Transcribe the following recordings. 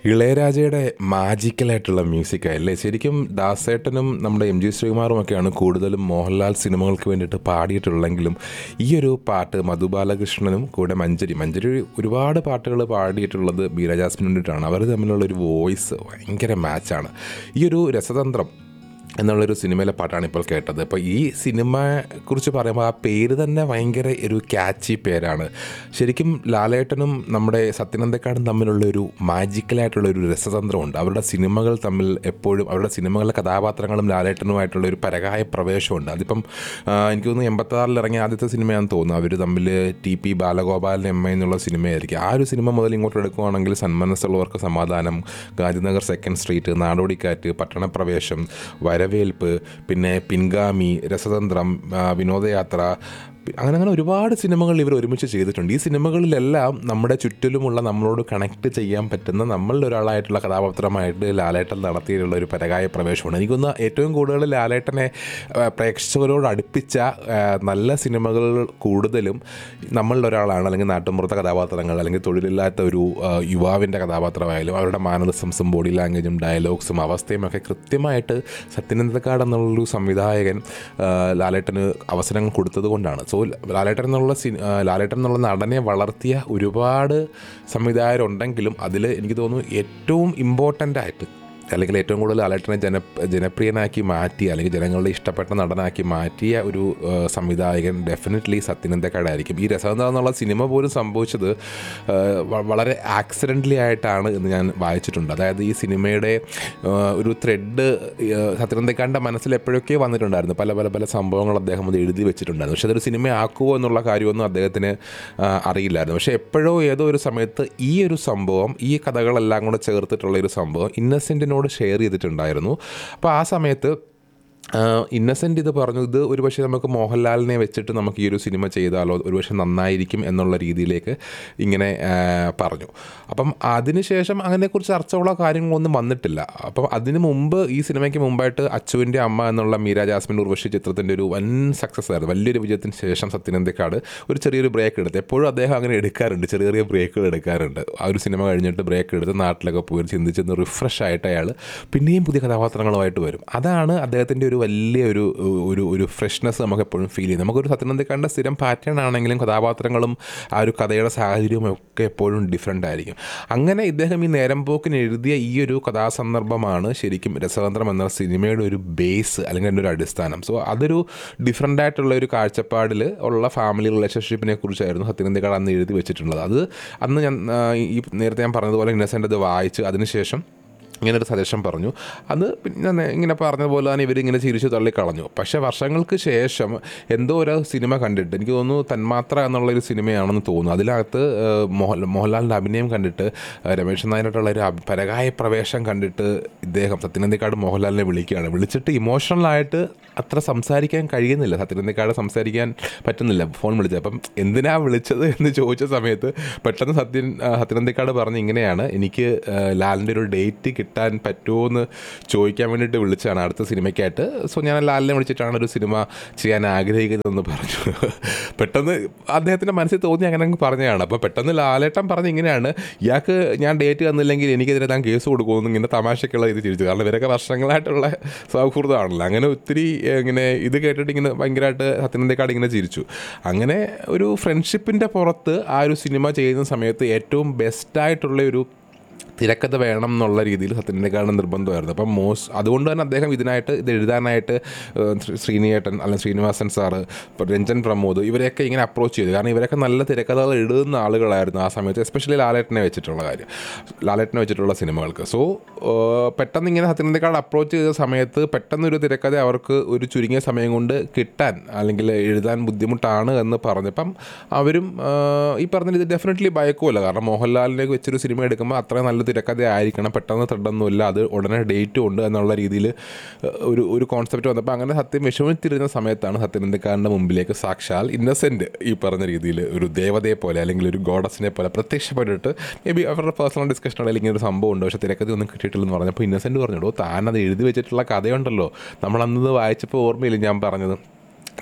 ഇളയരാജയുടെ മാജിക്കലായിട്ടുള്ള music അല്ലേ ശരിക്കും ദാസേട്ടനും നമ്മുടെ എം ജി ശ്രീകുമാറും ഒക്കെയാണ് കൂടുതലും മോഹൻലാൽ സിനിമകൾക്ക് വേണ്ടിയിട്ട് പാടിയിട്ടുള്ളെങ്കിലും ഈ ഒരു പാട്ട് മധു ബാലകൃഷ്ണനും കൂടെ മഞ്ചരി മഞ്ചരി ഒരുപാട് പാട്ടുകൾ പാടിയിട്ടുള്ളത് ബീര ജാസ്മിന് വേണ്ടിയിട്ടാണ് അവർ തമ്മിലുള്ള ഒരു വോയിസ് ഭയങ്കര മാച്ചാണ് ഈ ഒരു രസതന്ത്രം എന്നുള്ളൊരു സിനിമയിലെ പാട്ടാണ് ഇപ്പോൾ കേട്ടത് അപ്പോൾ ഈ സിനിമയെക്കുറിച്ച് പറയുമ്പോൾ ആ പേര് തന്നെ ഭയങ്കര ഒരു ക്യാച്ചി പേരാണ് ശരിക്കും ലാലേട്ടനും നമ്മുടെ സത്യനന്ദക്കാടും തമ്മിലുള്ള ഒരു മാജിക്കലായിട്ടുള്ള ഒരു രസതന്ത്രമുണ്ട് അവരുടെ സിനിമകൾ തമ്മിൽ എപ്പോഴും അവരുടെ സിനിമകളിലെ കഥാപാത്രങ്ങളും ലാലേട്ടനുമായിട്ടുള്ള ഒരു പരകായ പ്രവേശമുണ്ട് അതിപ്പം ആ, എനിക്ക് തോന്നുന്നു എൺപത്താറിൽ ഇറങ്ങിയ ആദ്യത്തെ സിനിമയാണെന്ന് തോന്നുന്നു അവർ തമ്മിൽ T P Balagopalan M A എന്നുള്ള സിനിമയായിരിക്കും ആ ഒരു സിനിമ മുതൽ ഇങ്ങോട്ട് എടുക്കുകയാണെങ്കിൽ സന്മനസ്സുള്ളവർക്ക് സമാധാനം ഗാന്ധിനഗർ സെക്കൻഡ് സ്ട്രീറ്റ് നാടോടിക്കാറ്റ് പട്ടണപ്രവേശം വരവേൽപ്പ് പിന്നെ പിൻഗാമി രസതന്ത്രം ആ, വിനോദയാത്ര പി- അങ്ങനെ അങ്ങനെ ഒരുപാട് സിനിമകൾ ഇവർ ഒരുമിച്ച് ചെയ്തിട്ടുണ്ട് ഈ സിനിമകളിലെല്ലാം നമ്മുടെ ചുറ്റിലുമുള്ള നമ്മളോട് കണക്ട് ചെയ്യാൻ പറ്റുന്ന നമ്മളിൽ ഒരാളായിട്ടുള്ള കഥാപാത്രമായിട്ട് ലാലേട്ടൻ നടത്തിയിട്ടുള്ള ഒരു പരകായ പ്രവേശമാണ് എനിക്കൊന്ന് ഏറ്റവും കൂടുതൽ ലാലേട്ടനെ ആ, പ്രേക്ഷകരോട് അടുപ്പിച്ച ആ, നല്ല സിനിമകൾ കൂടുതലും നമ്മളിൽ ഒരാളാണ് അല്ലെങ്കിൽ നാട്ടുമ്പുറത്തെ കഥാപാത്രങ്ങൾ അല്ലെങ്കിൽ തൊഴിലില്ലാത്ത ഒരു ആ, യുവാവിൻ്റെ കഥാപാത്രമായാലും അവരുടെ മാനറിസംസും ബോഡി ലാംഗ്വേജും ഡയലോഗ്സും അവസ്ഥയും ഒക്കെ കൃത്യമായിട്ട് സത്യനന്ദക്കാട് എന്നുള്ളൊരു സംവിധായകൻ ആ, ലാലേട്ടന് അവസരങ്ങൾ കൊടുത്തത് കൊണ്ടാണ് സോ ലാലേട്ടൻ എന്നുള്ള സി ആ, ലാലേട്ടൻ എന്നുള്ള നടനെ വളർത്തിയ ഒരുപാട് സംവിധായകരുണ്ടെങ്കിലും അതിൽ എനിക്ക് തോന്നുന്നു ഏറ്റവും ഇമ്പോർട്ടൻ്റ് ആയിട്ട് അല്ലെങ്കിൽ ഏറ്റവും കൂടുതൽ ലാലേട്ടനെ ജന ജനപ്രിയനാക്കി മാറ്റി അല്ലെങ്കിൽ ജനങ്ങളുടെ ഇഷ്ടപ്പെട്ട നടനാക്കി മാറ്റിയ ഒരു ആ, സംവിധായകൻ ഡെഫിനറ്റ്ലി സത്യനന്ദക്കാടായിരിക്കും ഈ രസതന്ത്ര എന്നുള്ള സിനിമ പോലും സംഭവിച്ചത് ആ, വ- വളരെ ആക്സിഡൻ്റലി ആയിട്ടാണ് എന്ന് ഞാൻ വായിച്ചിട്ടുണ്ട് അതായത് ഈ സിനിമയുടെ ആ, ഒരു ത്രെഡ് സത്യനന്ദക്കാടിൻ്റെ മനസ്സിൽ എപ്പോഴൊക്കെ വന്നിട്ടുണ്ടായിരുന്നു പല പല പല സംഭവങ്ങൾ അദ്ദേഹം അത് എഴുതി വെച്ചിട്ടുണ്ടായിരുന്നു പക്ഷേ അതൊരു സിനിമ ആക്കുമോ എന്നുള്ള കാര്യമൊന്നും അദ്ദേഹത്തിന് ആ, അറിയില്ലായിരുന്നു പക്ഷേ എപ്പോഴോ ഏതോ ഒരു സമയത്ത് ഈ ഒരു സംഭവം ഈ കഥകളെല്ലാം കൂടെ ചേർത്തിട്ടുള്ള ഒരു സംഭവം ഇന്നസെൻറ്റിനോട് ഷെയർ ചെയ്തിട്ടുണ്ടായിരുന്നു അപ്പോൾ ആ സമയത്ത് ഇന്നസെൻ്റ് ഇത് പറഞ്ഞു ഇത് ഒരുപക്ഷെ നമുക്ക് മോഹൻലാലിനെ വെച്ചിട്ട് നമുക്ക് ഈ ഒരു സിനിമ ചെയ്താലോ ഒരുപക്ഷെ നന്നായിരിക്കും എന്നുള്ള രീതിയിലേക്ക് ഇങ്ങനെ ആ, പറഞ്ഞു അപ്പം അതിനുശേഷം അതിനെക്കുറിച്ച് ചർച്ചകളോ കാര്യങ്ങളൊന്നും വന്നിട്ടില്ല അപ്പം അതിന് മുമ്പ് ഈ സിനിമയ്ക്ക് മുമ്പായിട്ട് അച്ചുവിൻ്റെ അമ്മ എന്നുള്ള മീര ജാസ്മിൻ ഉർവശി ചിത്രത്തിൻ്റെ ഒരു വൻ സക്സസ് ആയിരുന്നു വലിയൊരു വിജയത്തിന് ശേഷം സത്യനന്ദക്കാട് ഒരു ചെറിയൊരു ബ്രേക്ക് എടുത്ത് എപ്പോഴും അദ്ദേഹം അങ്ങനെ എടുക്കാറുണ്ട് ചെറിയ ചെറിയ ബ്രേക്കുകൾ എടുക്കാറുണ്ട് ആ ഒരു സിനിമ കഴിഞ്ഞിട്ട് ബ്രേക്ക് എടുത്ത് നാട്ടിലൊക്കെ പോയി ചിന്തിച്ചൊന്ന് റിഫ്രഷ് ആയിട്ട് അയാൾ പിന്നെയും പുതിയ കഥാപാത്രങ്ങളുമായിട്ട് വരും അതാണ് അദ്ദേഹത്തിൻ്റെ ഒരു വലിയ ഒരു ഒരു ഒരു ഫ്രഷ്നെസ് നമുക്ക് എപ്പോഴും ഫീൽ ചെയ്യും നമുക്കൊരു സത്യനന്ദിക്കാണ്ട സ്ഥിരം പാറ്റേൺ ആണെങ്കിലും കഥാപാത്രങ്ങളും ആ ഒരു കഥയുടെ സാഹചര്യവും ഒക്കെ എപ്പോഴും ഡിഫറെൻ്റ് ആയിരിക്കും അങ്ങനെ ഇദ്ദേഹം ഈ നേരം പോക്കിന് എഴുതിയ ഈ ഒരു കഥാസന്ദർഭമാണ് ശരിക്കും രസതന്ത്രം എന്ന സിനിമയുടെ ഒരു ബേസ് അല്ലെങ്കിൽ അതിൻ്റെ ഒരു അടിസ്ഥാനം സോ അതൊരു ഡിഫറെൻ്റ് ആയിട്ടുള്ള ഒരു കാഴ്ചപ്പാടിൽ ഉള്ള ഫാമിലി റിലേഷൻഷിപ്പിനെ കുറിച്ചായിരുന്നു സത്യനന്ദിക്കാട് അന്ന് എഴുതി വെച്ചിട്ടുള്ളത് അത് അന്ന് ഞാൻ ആ, ഈ നേരത്തെ ഞാൻ പറഞ്ഞതുപോലെ ഇന്നസെൻ്റ് അത് വായിച്ച് അതിനുശേഷം ഇങ്ങനെ ഒരു സജഷൻ പറഞ്ഞു അത് പിന്നെ ഞാൻ ഇങ്ങനെ പറഞ്ഞതുപോലെ തന്നെ ഇവരിങ്ങനെ ചിരിച്ചു തള്ളിക്കളഞ്ഞു പക്ഷേ വർഷങ്ങൾക്ക് ശേഷം എന്തോ ഒരു സിനിമ കണ്ടിട്ട് എനിക്ക് തോന്നുന്നു തന്മാത്ര എന്നുള്ളൊരു സിനിമയാണെന്ന് തോന്നുന്നു അതിനകത്ത് ഏഹ്, മോഹൻ മോഹൻലാലിൻ്റെ അഭിനയം കണ്ടിട്ട് ഏഹ്, രമേശൻ നായനായിട്ടുള്ള ഒരു അഭി- പരകായ പ്രവേശം കണ്ടിട്ട് ഇദ്ദേഹം സത്യനന്ദിക്കാട് മോഹൻലാലിനെ വിളിക്കുകയാണ് വിളിച്ചിട്ട് ഇമോഷണലായിട്ട് അത്ര സംസാരിക്കാൻ കഴിയുന്നില്ല സത്യനന്ദിക്കാട് സംസാരിക്കാൻ പറ്റുന്നില്ല ഫോൺ വിളിച്ചത് അപ്പം എന്തിനാ വിളിച്ചത് എന്ന് ചോദിച്ച സമയത്ത് പെട്ടെന്ന് സത്യൻ ആ, സത്യനന്ദിക്കാട് പറഞ്ഞ് ഇങ്ങനെയാണ് എനിക്ക് ആ, ലാലിൻ്റെ ഒരു ഡേറ്റ് കിട്ടാൻ പറ്റുമോ എന്ന് ചോദിക്കാൻ വേണ്ടിയിട്ട് വിളിച്ചതാണ് അടുത്ത സിനിമയ്ക്കായിട്ട് സോ ഞാൻ ലാലിനെ വിളിച്ചിട്ടാണ് ഒരു സിനിമ ചെയ്യാൻ ആഗ്രഹിക്കുന്നതെന്ന് പറഞ്ഞു പെട്ടെന്ന് അദ്ദേഹത്തിൻ്റെ മനസ്സിൽ തോന്നി അങ്ങനെ അങ്ങ് പറഞ്ഞതാണ് അപ്പോൾ പെട്ടെന്ന് ലാലേട്ടൻ പറഞ്ഞ് ഇങ്ങനെയാണ് ഇയാൾക്ക് ഞാൻ ഡേറ്റ് തന്നില്ലെങ്കിൽ എനിക്കെതിരെ താൻ കേസ് കൊടുക്കുമെന്ന് ഇങ്ങനെ തമാശക്കുള്ള ഇത് ചിരിച്ചു കാരണം ഇവരൊക്കെ വർഷങ്ങളായിട്ടുള്ള സൗഹൃദമാണല്ലോ അങ്ങനെ ഒത്തിരി ഏഹ്, ഇങ്ങനെ ഇത് കേട്ടിട്ട് ഇങ്ങനെ ഭയങ്കരമായിട്ട് സത്യനന്ദക്കാട് ഇങ്ങനെ ചിരിച്ചു അങ്ങനെ ഒരു ഫ്രണ്ട്ഷിപ്പിൻ്റെ പുറത്ത് ആ ഒരു സിനിമ ചെയ്യുന്ന സമയത്ത് ഏറ്റവും ബെസ്റ്റായിട്ടുള്ള ഒരു തിരക്കഥ വേണം എന്നുള്ള രീതിയിൽ സത്യനന്ദക്കാട് നിർബന്ധമായിരുന്നു അപ്പം മോസ് അതുകൊണ്ട് തന്നെ അദ്ദേഹം ഇതിനായിട്ട് ഇത് എഴുതാനായിട്ട് ഏഹ്, ശ്രീ- ശ്രീനിയേട്ടൻ അല്ലെങ്കിൽ ശ്രീനിവാസൻ സാറ് ഇപ്പോൾ രഞ്ജൻ പ്രമോദ് ഇവരെയൊക്കെ ഇങ്ങനെ അപ്രോച്ച് ചെയ്തു കാരണം ഇവരൊക്കെ നല്ല തിരക്കഥകൾ എഴുതുന്ന ആളുകളായിരുന്നു ആ സമയത്ത് എസ്പെഷ്യലി ലാലേട്ടനെ വെച്ചിട്ടുള്ള കാര്യം ലാലേട്ടനെ വെച്ചിട്ടുള്ള സിനിമകൾക്ക് സോ പെട്ടെന്ന് ഇങ്ങനെ സത്യനന്ദക്കാട് അപ്രോച്ച് ചെയ്ത സമയത്ത് പെട്ടെന്നൊരു തിരക്കഥ അവർക്ക് ഒരു ചുരുങ്ങിയ സമയം കൊണ്ട് കിട്ടാൻ അല്ലെങ്കിൽ എഴുതാൻ ബുദ്ധിമുട്ടാണ് എന്ന് പറഞ്ഞപ്പം അവരും ആ, ഈ പറഞ്ഞ ഇത് ഡെഫിനറ്റ്ലി ഭയക്കുമല്ല കാരണം മോഹൻലാലിനെ വെച്ചൊരു സിനിമ എടുക്കുമ്പോൾ അത്രയും നല്ല തിരക്കഥ ആയിരിക്കണം പെട്ടെന്ന് ത്രെഡൊന്നുമില്ല അത് ഉടനെ ഡേറ്റും ഉണ്ട് എന്നുള്ള രീതിയിൽ ഒരു ഒരു കോൺസെപ്റ്റ് വന്നപ്പോൾ അങ്ങനെ സത്യം വിഷമിത്തിരുന്ന സമയത്താണ് സത്യനന്ദക്കാരൻ്റെ മുമ്പിലേക്ക് സാക്ഷാൽ ഇന്നസെൻറ്റ് ഈ പറഞ്ഞ രീതിയിൽ ഒരു ദേവതയെ പോലെ അല്ലെങ്കിൽ ഒരു ഗോഡസിനെ പോലെ പ്രത്യക്ഷപ്പെട്ടിട്ട് മേ ബി അവരുടെ പേഴ്സണൽ ഡിസ്കഷൻ അല്ലെങ്കിൽ ഇങ്ങനെ ഒരു സംഭവം ഉണ്ട് പക്ഷേ തിരക്കഥ ഒന്നും കിട്ടിയിട്ടില്ലെന്ന് പറഞ്ഞപ്പോൾ ഇന്നസെൻറ്റ് പറഞ്ഞിടോ താൻ അത് എഴുതി വെച്ചിട്ടുള്ള കഥയുണ്ടല്ലോ നമ്മൾ അന്നത് വായിച്ചപ്പോൾ ഓർമ്മയില്ല ഞാൻ പറഞ്ഞത്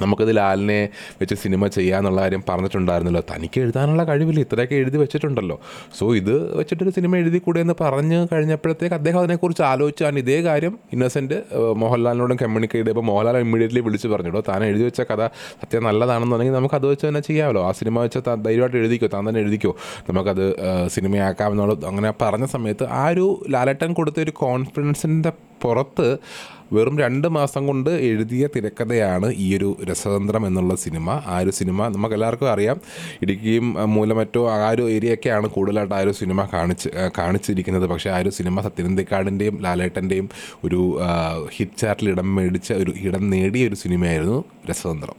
നമുക്കത് ലാലിനെ വെച്ച് സിനിമ ചെയ്യാന്നുള്ള കാര്യം പറഞ്ഞിട്ടുണ്ടായിരുന്നല്ലോ തനിക്ക് എഴുതാനുള്ള കഴിവില്ല ഇത്രയൊക്കെ എഴുതി വെച്ചിട്ടുണ്ടല്ലോ സോ ഇത് വെച്ചിട്ടൊരു സിനിമ എഴുതി കൂടെ എന്ന് പറഞ്ഞ് കഴിഞ്ഞപ്പോഴത്തേക്ക് അദ്ദേഹം അതിനെക്കുറിച്ച് ആലോചിച്ചാണ് ഇതേ കാര്യം ഇന്നസെൻറ്റ് മോഹൻലാലിനോടും കമ്മ്യൂണിക്കേറ്റ് ചെയ്തപ്പോൾ മോഹൻലാൽ ഇമ്മീഡിയറ്റ്ലി വിളിച്ച് പറഞ്ഞിട്ടോ താൻ എഴുതി വെച്ച കഥ സത്യം നല്ലതാണെന്നുണ്ടെങ്കിൽ നമുക്ക് അത് വെച്ച് തന്നെ ചെയ്യാമല്ലോ ആ സിനിമ വെച്ച് താൻ ധൈര്യമായിട്ട് എഴുതിക്കോ താൻ തന്നെ എഴുതിക്കോ നമുക്കത് ആ, സിനിമയാക്കാമെന്നുള്ള അങ്ങനെ പറഞ്ഞ സമയത്ത് ആ ഒരു ലാലേട്ടൻ കൊടുത്ത ഒരു കോൺഫിഡൻസിൻ്റെ പുറത്ത് വെറും രണ്ട് മാസം കൊണ്ട് എഴുതിയ തിരക്കഥയാണ് ഈ ഒരു രസതന്ത്രം എന്നുള്ള സിനിമ ആ ഒരു സിനിമ നമുക്ക് എല്ലാവർക്കും അറിയാം ഇടുക്കിയും ആ, മൂലമറ്റോ ആ ഒരു ഏരിയയൊക്കെയാണ് കൂടുതലായിട്ട് ആ ഒരു സിനിമ കാണിച്ച് ആ, കാണിച്ചിരിക്കുന്നത് പക്ഷേ ആ ഒരു സിനിമ സത്യനന്ദിക്കാടിൻ്റെയും ലാലേട്ടൻ്റെയും ഒരു ആ, ഹിറ്റ് ചാർട്ടിൽ ഇടം മേടിച്ച ഒരു ഇടം നേടിയ ഒരു സിനിമയായിരുന്നു രസതന്ത്രം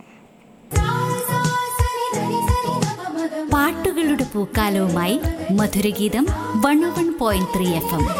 പാട്ടുകളുടെ പൂക്കാലവുമായി Madhurageetham one one point three F M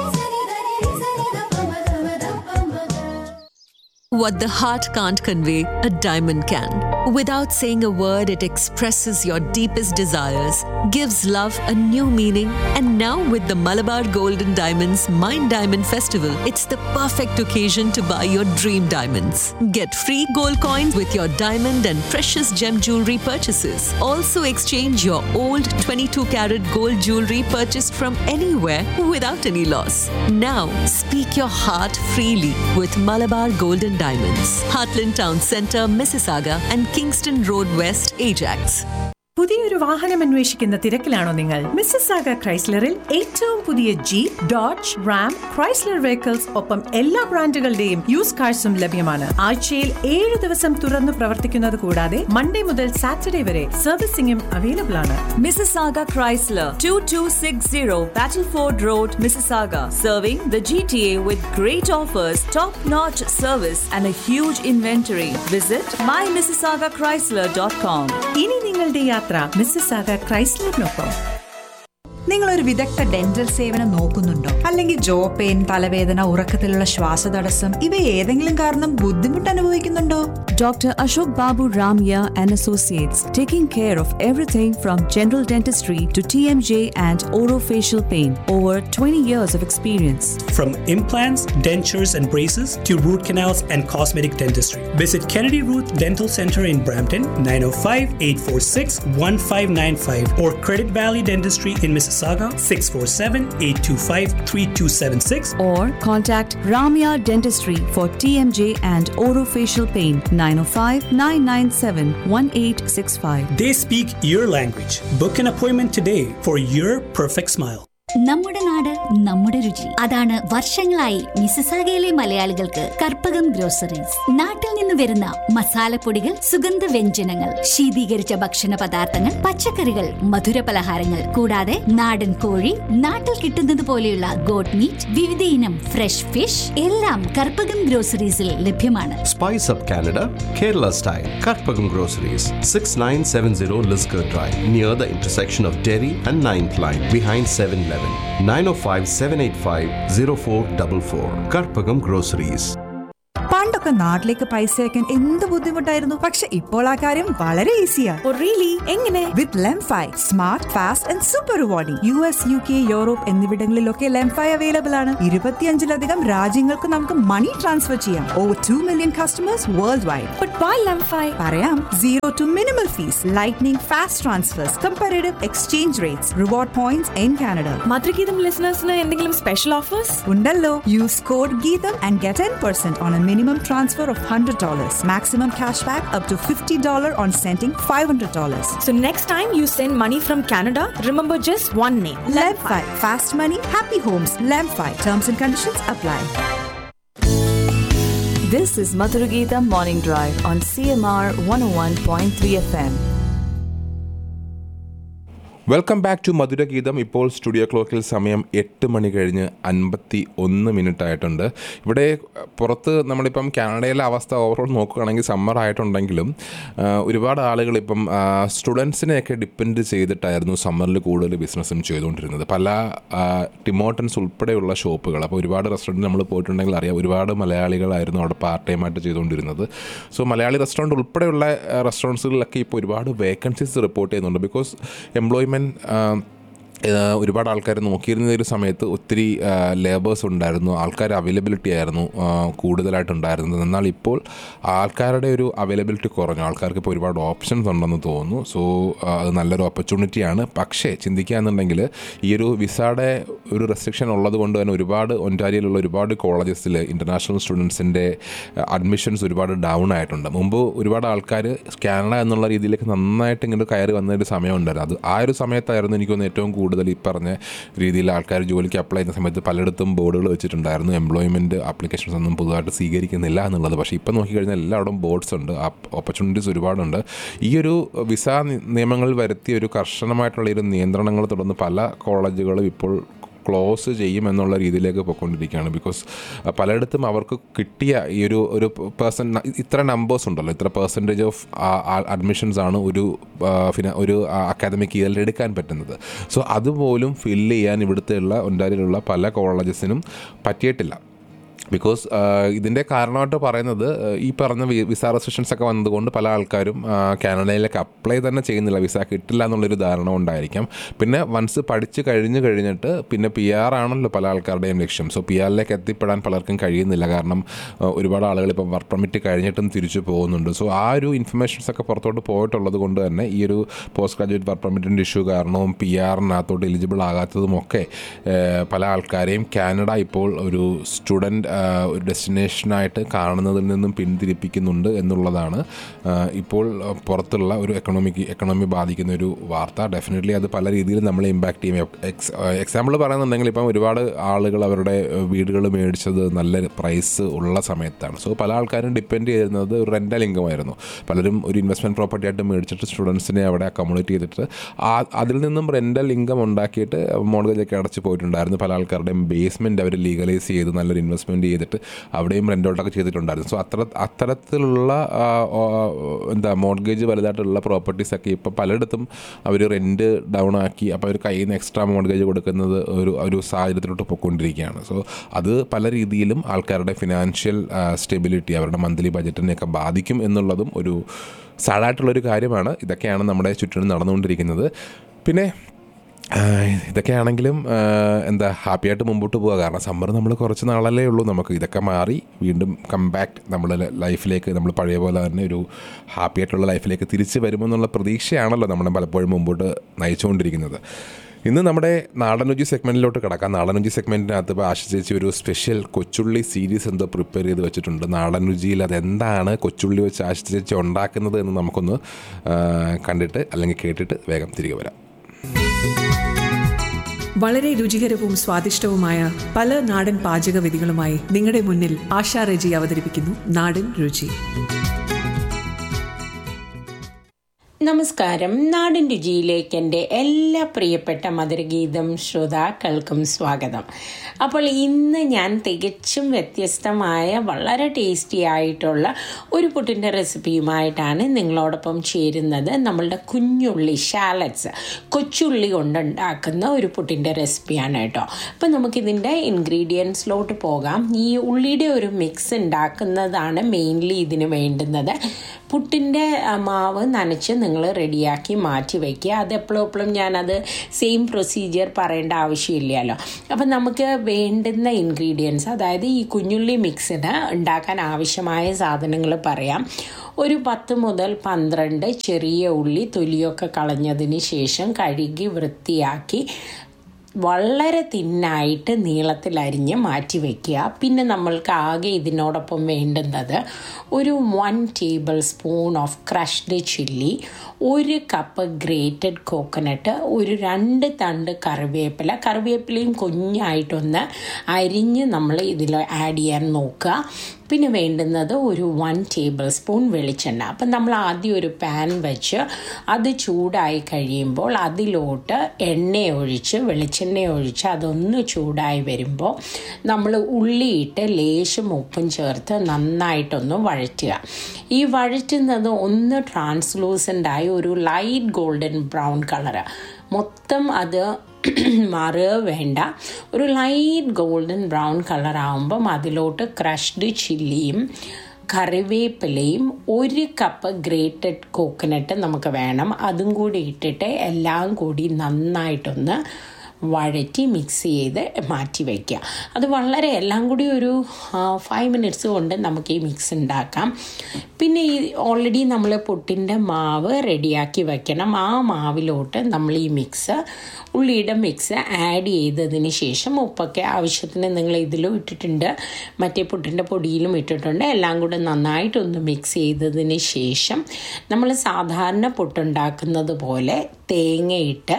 What the heart can't convey, a diamond can. Without saying a word, it expresses your deepest desires, gives love a new meaning, and now with the Malabar Golden Diamonds Mind Diamond Festival, it's the perfect occasion to buy your dream diamonds. Get free gold coins with your diamond and precious gem jewelry purchases. Also exchange your old 22 karat gold jewelry purchased from anywhere without any loss. Now, speak your heart freely with Malabar Golden Diamonds, Heartland Town Centre, Mississauga, and Kingston Road West, Ajax. പുതിയൊരു വാഹനം അന്വേഷിക്കുന്ന തിരക്കിലാണോ നിങ്ങൾ മിസ്സസാഗ ക്രൈസ്ലറിൽ ഏറ്റവും പുതിയ Jeep Dodge Ram Chrysler vehicles ഒപ്പം എല്ലാ ബ്രാൻഡുകളുടെയും use കാഴ്സും ലഭ്യമാണ് ആഴ്ചയിൽ ഏഴ് ദിവസം തുറന്നു പ്രവർത്തിക്കുന്നത് കൂടാതെ മൺഡേ മുതൽ സാറ്റർഡേ വരെ സർവീസിംഗും അവൈലബിൾ ആണ് Mississauga Chrysler, 2260 Battleford Road, Mississauga, serving the GTA with great offers, top notch service, and a huge inventory. Visit mymississaugachrysler.com. ഇനി നിങ്ങളുടെ യാത്ര മിസ്സസാഗ ക്രൈസ്ലറിനൊപ്പം നിങ്ങൾ ഒരു വിദഗ്ധ ഡെന്റൽ സേവനം നോക്കുന്നുണ്ടോ അല്ലെങ്കിൽ ജോ പെയിൻ തലവേദന ഉറക്കത്തിലുള്ള ശ്വാസതടസ്സം ഇവ ഏതെങ്കിലും കാരണം ബുദ്ധിമുട്ട് അനുഭവിക്കുന്നുണ്ടോ Dr. Ashok Babu Ramya and Associates, taking care of everything from general dentistry to TMJ and orofacial pain. Over 20 years of experience. From implants, dentures, and braces to root canals and cosmetic dentistry. Visit Kennedy Root Dental Center in Brampton, 905 846 1595, or Credit Valley Dentistry in Mississauga, 647 825 3276. Or contact Ramya Dentistry for TMJ and orofacial pain 905 997 1865. They speak your language. Book an appointment today for your perfect smile. നമ്മുടെ നാട് നമ്മുടെ രുചി അതാണ് വർഷങ്ങളായി മിസിസാഗയിലെ മലയാളികൾക്ക് Karpakam groceries നാട്ടിൽ നിന്ന് വരുന്ന മസാലപ്പൊടികൾ സുഗന്ധ വ്യഞ്ജനങ്ങൾ ശീതീകരിച്ച ഭക്ഷണ പദാർത്ഥങ്ങൾ പച്ചക്കറികൾ മധുര പലഹാരങ്ങൾ കൂടാതെ നാടൻ കോഴി നാട്ടിൽ കിട്ടുന്നത് പോലെയുള്ള ഗോട്ട് മീറ്റ് വിവിധ ഇനം ഫ്രഷ് ഫിഷ് എല്ലാം കർപ്പകം ഗ്രോസറീസിൽ ലഭ്യമാണ് Spice Up Canada, Kerala style. Karpagam Groceries, 6970 Lisgar Drive, near the intersection of Derry and 9th Line, behind 7 Eleven. 905 785 0444. Karpagam Groceries. പണ്ടൊക്കെ നാട്ടിലേക്ക് പൈസ അയക്കാൻ എന്ത് ബുദ്ധിമുട്ടായിരുന്നു പക്ഷെ ഇപ്പോൾ ആ കാര്യം വളരെ ഈസിയാ എങ്ങനെ with Lemfi smart fast and super rewarding U S U K Europe എന്നിവിടങ്ങളിലൊക്കെ ലെംഫൈ അവൈലബിൾ ആണ് ഇരുപത്തിയഞ്ചിലധികം രാജ്യങ്ങൾക്ക് നമുക്ക് മണി ട്രാൻസ്ഫർ ചെയ്യാം over two million customers world wide പറയാം zero to minimal fees lightning fast transfers comparative exchange rates reward points in Canada Madhurageetham ലിസണേഴ്സിന് എന്തെങ്കിലും special offers ഉണ്ടല്ലോ use code Geetham and get ten percent on a minimum transfer of hundred dollars maximum cash back up to fifty dollar on sending five hundred dollars So next time you send money from Canada, remember just one name. Lemfi. Fast money, happy homes. Lemfi. Terms and conditions apply. This is Madhuragita Morning Drive on CMR 101.3 FM. Welcome back to Madhurageetham ഇപ്പോൾ studio ക്ലോക്കിൽ സമയം എട്ട് മണി കഴിഞ്ഞ് അൻപത്തി ഒന്ന് minute ആയിട്ടുണ്ട് ഇവിടെ പുറത്ത് നമ്മളിപ്പം കാനഡയിലെ അവസ്ഥ ഓവറോൾ നോക്കുകയാണെങ്കിൽ സമ്മർ ആയിട്ടുണ്ടെങ്കിലും ആ, ഒരുപാട് ആളുകൾ ഇപ്പം സ്റ്റുഡൻസിനെയൊക്കെ ഡിപ്പെൻഡ് ചെയ്തിട്ടായിരുന്നു സമ്മറിൽ കൂടുതൽ ബിസിനസ്സും ചെയ്തുകൊണ്ടിരുന്നത് പല ആ, ടിമോട്ടൻസ് ഉൾപ്പെടെയുള്ള ഷോപ്പുകൾ അപ്പോൾ ഒരുപാട് റെസ്റ്റോറൻറ്റ് നമ്മൾ പോയിട്ടുണ്ടെങ്കിൽ അറിയാം ഒരുപാട് മലയാളികളായിരുന്നു അവിടെ പാർട്ട് ടൈം ആയിട്ട് ചെയ്തുകൊണ്ടിരുന്നത് സോ മലയാളി റെസ്റ്റോറൻറ്റ് ഉൾപ്പെടെയുള്ള റെസ്റ്റോറൻറ്റ്സുകളിലൊക്കെ ഇപ്പോൾ ഒരുപാട് വേക്കൻസീസ് റിപ്പോർട്ട് ചെയ്യുന്നുണ്ട് ബിക്കോസ് എംപ്ലോയ്മെൻറ്റ് ഏഹ് ഒരുപാട് ആൾക്കാർ നോക്കിയിരുന്ന ഒരു സമയത്ത് ഒത്തിരി ലേബേഴ്സ് ഉണ്ടായിരുന്നു ആൾക്കാർ അവൈലബിലിറ്റി ആയിരുന്നു ആ, കൂടുതലായിട്ട് ഉണ്ടായിരുന്നത് എന്നാൽ ഇപ്പോൾ ആൾക്കാരുടെ ഒരു അവൈലബിലിറ്റി കുറഞ്ഞു ആൾക്കാർക്ക് ഇപ്പോൾ ഒരുപാട് ഓപ്ഷൻസ് ഉണ്ടെന്ന് തോന്നുന്നു സോ അത് നല്ലൊരു ഓപ്പർച്യൂണിറ്റിയാണ് പക്ഷേ ചിന്തിക്കുക എന്നുണ്ടെങ്കിൽ ഈ ഒരു വിസയുടെ ഒരു റെസ്ട്രിക്ഷൻ ഉള്ളത് കൊണ്ട് തന്നെ ഒരുപാട് ഒൻറ്റാരിയിലുള്ള ഒരുപാട് കോളേജസിൽ ഇൻ്റർനാഷണൽ സ്റ്റുഡൻസിൻ്റെ അഡ്മിഷൻസ് ഒരുപാട് ഡൗൺ ആയിട്ടുണ്ട് മുമ്പ് ഒരുപാട് ആൾക്കാർ കാനഡ എന്നുള്ള രീതിയിലേക്ക് നന്നായിട്ട് ഇങ്ങനെ കയറി വന്ന ഒരു സമയം ഉണ്ടായിരുന്നു അത് ആ ഒരു സമയത്തായിരുന്നു എനിക്ക് തോന്നുന്നു ഏറ്റവും കൂടുതൽ ഈ പറഞ്ഞ രീതിയിൽ ആൾക്കാർ ജോലിക്ക് അപ്ലൈ ചെയ്യുന്ന സമയത്ത് പലയിടത്തും ബോർഡുകൾ വെച്ചിട്ടുണ്ടായിരുന്നു എംപ്ലോയ്മെൻറ്റ് ആപ്ലിക്കേഷൻസ് ഒന്നും പുതുതായിട്ട് സ്വീകരിക്കുന്നില്ല എന്നുള്ളത് പക്ഷേ ഇപ്പം നോക്കിക്കഴിഞ്ഞാൽ എല്ലായിടവും ബോർഡ്സ് ഉണ്ട് ഓപ്പർച്യൂണിറ്റീസ് ഒരുപാടുണ്ട് ഈ ഒരു വിസ നി- നിയമങ്ങൾ വരുത്തിയ ഒരു കർശനമായിട്ടുള്ള ഒരു നിയന്ത്രണങ്ങൾ തുടർന്ന് പല കോളേജുകളും ഇപ്പോൾ ക്ലോസ് ചെയ്യും എന്നുള്ള രീതിയിലേക്ക് പോയിക്കൊണ്ടിരിക്കുകയാണ് ബിക്കോസ് പലയിടത്തും അവർക്ക് കിട്ടിയ ഈ ഒരു ഒരു പേഴ്സൺ ഇത്ര നമ്പേഴ്സ് ഉണ്ടല്ലോ ഇത്ര പെർസെൻറ്റേജ് ഓഫ് അഡ്മിഷൻസ് ആണ് ഒരു ആ, ഫിന ഒരു അക്കാദമിക് ഇയറിൽ എടുക്കാൻ പറ്റുന്നത് സോ അതുപോലും ഫില്ല് ചെയ്യാൻ ഇവിടുത്തെയുള്ള ഒൻറ്റാരിയിലുള്ള പല കോളേജസിനും പറ്റിയിട്ടില്ല ബിക്കോസ് ഇതിൻ്റെ കാരണമായിട്ട് പറയുന്നത് ആ, ഈ പറഞ്ഞ വി- വിസ റെസ്ട്രിക്ഷൻസ് ഒക്കെ വന്നതുകൊണ്ട് പല ആൾക്കാരും ആ, കാനഡയിലേക്ക് അപ്ലൈ തന്നെ ചെയ്യുന്നില്ല വിസ കിട്ടില്ല എന്നുള്ളൊരു ധാരണ ഉണ്ടായിരിക്കാം പിന്നെ വൺസ് പഠിച്ച് കഴിഞ്ഞ് കഴിഞ്ഞിട്ട് പിന്നെ പി ആർ ആണല്ലോ പല ആൾക്കാരുടെയും ലക്ഷ്യം സോ പി ആറിലേക്ക് എത്തിപ്പെടാൻ പലർക്കും കഴിയുന്നില്ല കാരണം ആ, ഒരുപാട് ആളുകൾ ഇപ്പം വർക്ക് പെർമിറ്റ് കഴിഞ്ഞിട്ടും തിരിച്ചു പോകുന്നുണ്ട് സോ ആ ഒരു ഇൻഫർമേഷൻസ് ഒക്കെ പുറത്തോട്ട് പോയിട്ടുള്ളത് കൊണ്ട് തന്നെ ഈ ഒരു പോസ്റ്റ് ഗ്രാജുവേറ്റ് വർക്ക് പെർമിറ്റിൻ്റെ ഇഷ്യൂ കാരണവും പി ആറിനകത്തോട്ട് എലിജിബിൾ ആകാത്തതുമൊക്കെ ഏഹ്, പല ആൾക്കാരെയും കാനഡ ഇപ്പോൾ ഒരു സ്റ്റുഡൻറ്റ് ഒരു ഡെസ്റ്റിനേഷനായിട്ട് കാണുന്നതിൽ നിന്നും പിന്തിരിപ്പിക്കുന്നുണ്ട് എന്നുള്ളതാണ് ആഹ്, ഇപ്പോൾ പുറത്തുള്ള ഒരു എക്കണോമിക്ക് എക്കണോമി ബാധിക്കുന്ന ഒരു വാർത്ത ഡെഫിനറ്റ്ലി അത് പല രീതിയിൽ നമ്മളെ ഇമ്പാക്റ്റ് ചെയ്യും എക്സ് എക്സാമ്പിൾ പറയുന്നുണ്ടെങ്കിൽ ഇപ്പം ഒരുപാട് ആളുകൾ അവരുടെ വീടുകൾ മേടിച്ചത് നല്ല പ്രൈസ് ഉള്ള സമയത്താണ് സോ പല ആൾക്കാരും ഡിപ്പെൻഡ് ചെയ്യുന്നത് ഒരു റെൻ്റൽ ഇൻകം ആയിരുന്നു പലരും ഒരു ഇൻവെസ്റ്റ്മെൻറ്റ് പ്രോപ്പർട്ടി ആയിട്ട് മേടിച്ചിട്ട് സ്റ്റുഡൻസിനെ അവിടെ അക്കോമഡേറ്റ് ചെയ്തിട്ട് ആ അതിൽ നിന്നും റെൻ്റൽ ഇൻകം ഉണ്ടാക്കിയിട്ട് മോർഗേജൊക്കെ അടച്ച് പോയിട്ടുണ്ടായിരുന്നു പല ആൾക്കാരുടെയും ബേസ്മെൻറ്റ് അവർ ലീഗലൈസ് ചെയ്ത് നല്ലൊരു ഇൻവെസ്റ്റ്മെൻറ്റ് ചെയ്തിട്ട് അവിടെയും റെൻ്റൗട്ടൊക്കെ ചെയ്തിട്ടുണ്ടായിരുന്നു സോ അത്ര അത്തരത്തിലുള്ള ആ, ആ, എന്താ മോർഗേജ് വലുതായിട്ടുള്ള പ്രോപ്പർട്ടീസൊക്കെ ഇപ്പോൾ പലയിടത്തും അവർ റെൻറ്റ് ഡൗൺ ആക്കി അപ്പോൾ അവർ കയ്യിൽ നിന്ന് എക്സ്ട്രാ മോർഗേജ് കൊടുക്കുന്നത് ഒരു ഒരു സാഹചര്യത്തിലോട്ട് പോയിക്കൊണ്ടിരിക്കുകയാണ് സോ അത് പല രീതിയിലും ആൾക്കാരുടെ ഫിനാൻഷ്യൽ സ്റ്റെബിലിറ്റി അവരുടെ മന്ത്ലി ബജറ്റിനെയൊക്കെ ബാധിക്കും എന്നുള്ളതും ഒരു സാഡായിട്ടുള്ളൊരു കാര്യമാണ് ഇതൊക്കെയാണ് നമ്മുടെ ചുറ്റിനും നടന്നുകൊണ്ടിരിക്കുന്നത് പിന്നെ ആഹ് ഇതൊക്കെയാണെങ്കിലും ആഹ് എന്താ ഹാപ്പിയായിട്ട് മുമ്പോട്ട് പോവുക കാരണം സമ്മർ നമ്മൾ കുറച്ച് നാളല്ലേ ഉള്ളൂ നമുക്ക് ഇതൊക്കെ മാറി വീണ്ടും കംബാക്ട് നമ്മുടെ ലൈഫിലേക്ക് നമ്മൾ പഴയ പോലെ തന്നെ ഒരു ഹാപ്പി ആയിട്ടുള്ള ലൈഫിലേക്ക് തിരിച്ച് വരുമെന്നുള്ള പ്രതീക്ഷയാണല്ലോ നമ്മളെ പലപ്പോഴും മുമ്പോട്ട് നയിച്ചുകൊണ്ടിരിക്കുന്നത് ഇന്ന് നമ്മുടെ നാടൻ രുചി സെഗ്മെൻറ്റിലോട്ട് കിടക്കാം നാടൻ രുചി സെഗ്മെൻറ്റിനകത്ത് ഇപ്പോൾ ആശ ചേച്ചി ഒരു സ്പെഷ്യൽ കൊച്ചുള്ളി സീരീസ് എന്തോ പ്രിപ്പയർ ചെയ്ത് വെച്ചിട്ടുണ്ട് നാടൻ രുചിയിൽ അതെന്താണ് കൊച്ചുള്ളി വെച്ച് ആശ ചേച്ചി ഉണ്ടാക്കുന്നത് എന്ന് നമുക്കൊന്ന് ആഹ് കണ്ടിട്ട് അല്ലെങ്കിൽ കേട്ടിട്ട് വേഗം തിരികെ വരാം വളരെ രുചികരവും സ്വാദിഷ്ടവുമായ പല നാടൻ പാചകവിധികളുമായി നിങ്ങളുടെ മുന്നിൽ ആശാ റെജി അവതരിപ്പിക്കുന്നു നാടൻ രുചി നമസ്കാരം നാടൻ രുചിയിലേക്ക് എൻ്റെ എല്ലാ പ്രിയപ്പെട്ട മധുരഗീതം ശ്രോതാക്കൾക്കും സ്വാഗതം അപ്പോൾ ഇന്ന് ഞാൻ തികച്ചും വ്യത്യസ്തമായ വളരെ ടേസ്റ്റി ആയിട്ടുള്ള ഒരു പുട്ടിൻ്റെ റെസിപ്പിയുമായിട്ടാണ് നിങ്ങളോടൊപ്പം ചേരുന്നത് നമ്മളുടെ കുഞ്ഞുള്ളി ഷാലറ്റ്സ് കൊച്ചുള്ളി കൊണ്ടുണ്ടാക്കുന്ന ഒരു പുട്ടിൻ്റെ റെസിപ്പിയാണ് കേട്ടോ അപ്പോൾ നമുക്കിതിൻ്റെ ഇൻഗ്രീഡിയൻസിലോട്ട് പോകാം ഈ ഉള്ളിയുടെ ഒരു മിക്സ് ഉണ്ടാക്കുന്നതാണ് മെയിൻലി ഇതിന് വേണ്ടുന്നത് പുട്ടിൻ്റെ ആ, മാവ് നനച്ച് നിങ്ങൾ റെഡിയാക്കി മാറ്റി വയ്ക്കുക അത് എപ്പോഴും എപ്പോഴും ഞാനത് സെയിം പ്രൊസീജിയർ പറയേണ്ട ആവശ്യമില്ലല്ലോ അപ്പം നമുക്ക് വേണ്ടുന്ന ഇൻഗ്രീഡിയൻസ് അതായത് ഈ കുഞ്ഞുള്ളി മിക്സിന് ഉണ്ടാക്കാൻ ആവശ്യമായ സാധനങ്ങൾ പറയാം ഒരു പത്ത് മുതൽ പന്ത്രണ്ട് ചെറിയ ഉള്ളി തൊലിയൊക്കെ കളഞ്ഞതിന് ശേഷം കഴുകി വൃത്തിയാക്കി വളരെ തിന്നായിട്ട് നീളത്തിലരിഞ്ഞ് മാറ്റി വയ്ക്കുക പിന്നെ നമ്മൾക്ക് ആകെ ഇതിനോടൊപ്പം വേണ്ടുന്നത് ഒരു one tablespoon of crushed chilli ഒരു കപ്പ് ഗ്രേറ്റഡ് കോക്കനട്ട് ഒരു രണ്ട് തണ്ട് കറിവേപ്പില കറിവേപ്പിലയും കുഞ്ഞായിട്ടൊന്ന് അരിഞ്ഞ് നമ്മൾ ഇതിൽ ആഡ് ചെയ്യാൻ നോക്കുക പിന്നെ വേണ്ടുന്നത് ഒരു വൺ ടേബിൾ സ്പൂൺ വെളിച്ചെണ്ണ അപ്പം നമ്മൾ ആദ്യം ഒരു പാൻ വെച്ച് അത് ചൂടായി കഴിയുമ്പോൾ അതിലോട്ട് എണ്ണ ഒഴിച്ച് വെളിച്ചെണ്ണ ഒഴിച്ച് അതൊന്ന് ചൂടായി വരുമ്പോൾ നമ്മൾ ഉള്ളിയിട്ട് ലേശം ഉപ്പും ചേർത്ത് നന്നായിട്ടൊന്ന് വഴറ്റുക ഈ വഴറ്റുന്നത് ഒന്ന് ട്രാൻസ്ലൂസൻ്റ് ആയി ഒരു ലൈറ്റ് ഗോൾഡൻ ബ്രൗൺ കളറ് മൊത്തം അത് മാറുക വേണ്ട ഒരു ലൈറ്റ് ഗോൾഡൻ ബ്രൗൺ കളർ ആകുമ്പം അതിലോട്ട് ക്രഷ്ഡ് ചില്ലിയും കറിവേപ്പിലയും ഒരു കപ്പ് ഗ്രേറ്റഡ് കോക്കനട്ട് നമുക്ക് വേണം അതും കൂടി ഇട്ടിട്ട് എല്ലാം കൂടി നന്നായിട്ടൊന്ന് വഴറ്റി മിക്സ് ചെയ്ത് മാറ്റി വയ്ക്കുക അത് വളരെ എല്ലാം കൂടി ഒരു ഫൈവ് മിനിറ്റ്സ് കൊണ്ട് നമുക്ക് ഈ മിക്സ് ഉണ്ടാക്കാം പിന്നെ ഈ ഓൾറെഡി നമ്മൾ പുട്ടിൻ്റെ മാവ് റെഡിയാക്കി വെക്കണം ആ മാവിലോട്ട് നമ്മൾ ഈ മിക്സ് ഉള്ളിയുടെ മിക്സ് ആഡ് ചെയ്തതിന് ശേഷം ഉപ്പൊക്കെ ആവശ്യത്തിന് നിങ്ങൾ ഇതിലും ഇട്ടിട്ടുണ്ട് മറ്റേ പുട്ടിൻ്റെ പൊടിയിലും ഇട്ടിട്ടുണ്ട് എല്ലാം കൂടെ നന്നായിട്ടൊന്ന് മിക്സ് ചെയ്തതിന് ശേഷം നമ്മൾ സാധാരണ പുട്ടുണ്ടാക്കുന്നത് പോലെ തേങ്ങയിട്ട്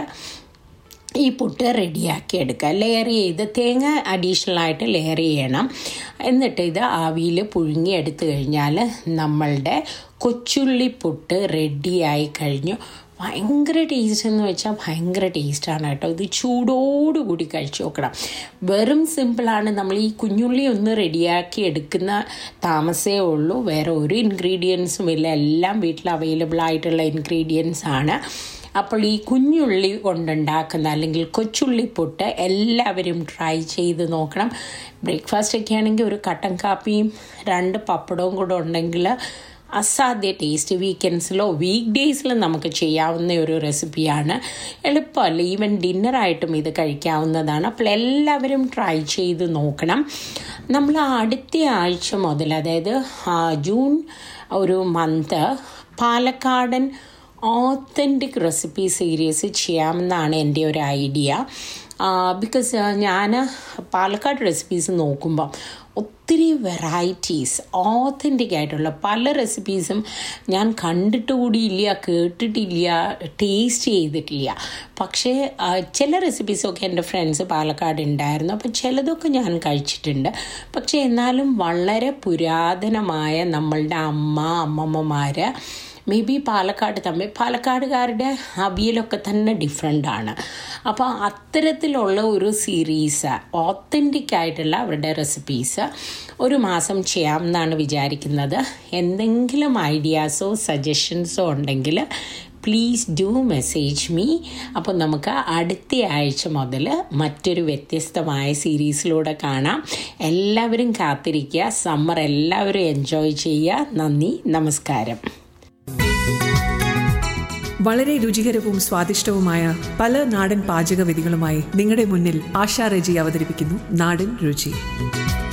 ഈ പുട്ട് റെഡിയാക്കി എടുക്കുക ലെയർ ചെയ്ത് തേങ്ങ അഡീഷണൽ ആയിട്ട് ലെയർ ചെയ്യണം എന്നിട്ട് ഇത് ആവിയിൽ പുഴുങ്ങി എടുത്തു കഴിഞ്ഞാൽ നമ്മളുടെ കൊച്ചുള്ളി പുട്ട് റെഡിയായി കഴിഞ്ഞു ഭയങ്കര ടേസ്റ്റ് എന്ന് വെച്ചാൽ ഭയങ്കര ടേസ്റ്റാണ് കേട്ടോ ഇത് ചൂടോടുകൂടി കഴിച്ചു നോക്കണം വെറും സിമ്പിളാണ് നമ്മൾ ഈ കുഞ്ഞുള്ളി ഒന്ന് റെഡിയാക്കി എടുക്കുന്ന താമസേ ഉള്ളൂ വേറെ ഒരു ഇൻഗ്രീഡിയൻസും ഇല്ല എല്ലാം വീട്ടിൽ അവൈലബിൾ ആയിട്ടുള്ള ഇൻഗ്രീഡിയൻസ് ആണ് അപ്പോൾ ഈ കുഞ്ഞുള്ളി കൊണ്ടുണ്ടാക്കുന്ന അല്ലെങ്കിൽ കൊച്ചുള്ളി പുട്ട് എല്ലാവരും ട്രൈ ചെയ്ത് നോക്കണം ബ്രേക്ക്ഫാസ്റ്റ് ഒക്കെ ആണെങ്കിൽ ഒരു കട്ടൻ കാപ്പിയും രണ്ട് പപ്പടവും കൂടെ ഉണ്ടെങ്കിൽ അസാധ്യ ടേസ്റ്റ് വീക്കെൻഡ്സിലോ വീക്ക് ഡേയ്സിലോ നമുക്ക് ചെയ്യാവുന്ന ഒരു റെസിപ്പിയാണ് എളുപ്പമല്ല ഈവൻ ഡിന്നറായിട്ടും ഇത് കഴിക്കാവുന്നതാണ് അപ്പോൾ എല്ലാവരും ട്രൈ ചെയ്ത് നോക്കണം നമ്മൾ അടുത്ത ആഴ്ച മുതൽ അതായത് ജൂൺ ഒരു മന്ത് പാലക്കാടൻ ഓത്തൻറ്റിക് റെസിപ്പി സീരീസ് ചെയ്യാമെന്നാണ് എൻ്റെ ഒരു ഐഡിയ ബിക്കോസ് ഞാൻ പാലക്കാട് റെസിപ്പീസ് നോക്കുമ്പോൾ ഒത്തിരി വെറൈറ്റീസ് ഓത്തൻറ്റിക് ആയിട്ടുള്ള പല റെസിപ്പീസും ഞാൻ കണ്ടിട്ട് കൂടിയില്ല കേട്ടിട്ടില്ല ടേസ്റ്റ് ചെയ്തിട്ടില്ല പക്ഷേ ചില റെസിപ്പീസൊക്കെ എൻ്റെ ഫ്രണ്ട്സ് പാലക്കാട് ഉണ്ടായിരുന്നു അപ്പോൾ ചിലതൊക്കെ ഞാൻ കഴിച്ചിട്ടുണ്ട് പക്ഷേ എന്നാലും വളരെ പുരാതനമായ നമ്മളുടെ അമ്മ അമ്മമ്മമാർ മേ ബി പാലക്കാട് തമ്മിൽ പാലക്കാടുകാരുടെ അവിയലൊക്കെ തന്നെ ഡിഫറെൻ്റ് ആണ് അപ്പോൾ അത്തരത്തിലുള്ള ഒരു സീരീസ് ഓത്തൻറ്റിക് ആയിട്ടുള്ള അവരുടെ റെസിപ്പീസ് ഒരു മാസം ചെയ്യാമെന്നാണ് വിചാരിക്കുന്നത് എന്തെങ്കിലും ഐഡിയാസോ സജഷൻസോ ഉണ്ടെങ്കിൽ പ്ലീസ് ഡു മെസ്സേജ് മീ അപ്പോൾ നമുക്ക് അടുത്ത ആഴ്ച മുതൽ മറ്റൊരു വ്യത്യസ്തമായ സീരീസിലൂടെ കാണാം എല്ലാവരും കാത്തിരിക്കുക സമ്മർ എല്ലാവരും എൻജോയ് ചെയ്യുക നന്ദി നമസ്കാരം വളരെ രുചികരവും സ്വാദിഷ്ടവുമായ പല നാടൻ പാചക വിധികളുമായി നിങ്ങളുടെ മുന്നിൽ ആശാ റെജി അവതരിപ്പിക്കുന്നു നാടൻ രുചി